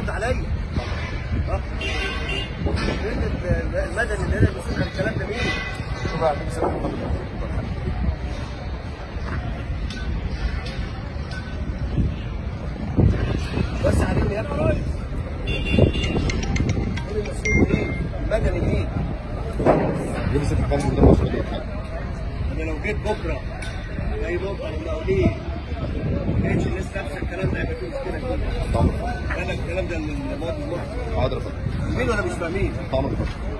عليا ها فين ال- المدني اللي هنا مسؤول عن الكلام ده مين؟ شوف بقى عندك سنة محمد. بس علينا يا ابني ريس فين المسؤول مين؟ المدني مين؟ جيب سيف محمد قدام مصر دي انا لو جيت بكره اي بكره المقاولين ما كانتش الناس لابسه الكلام ده هيبقى فيه مشكله كبيره طبعا قال لك الكلام ده للمواطن المصري حاضر يا فندم مين ولا مش فاهمين؟ طبعا يا فندم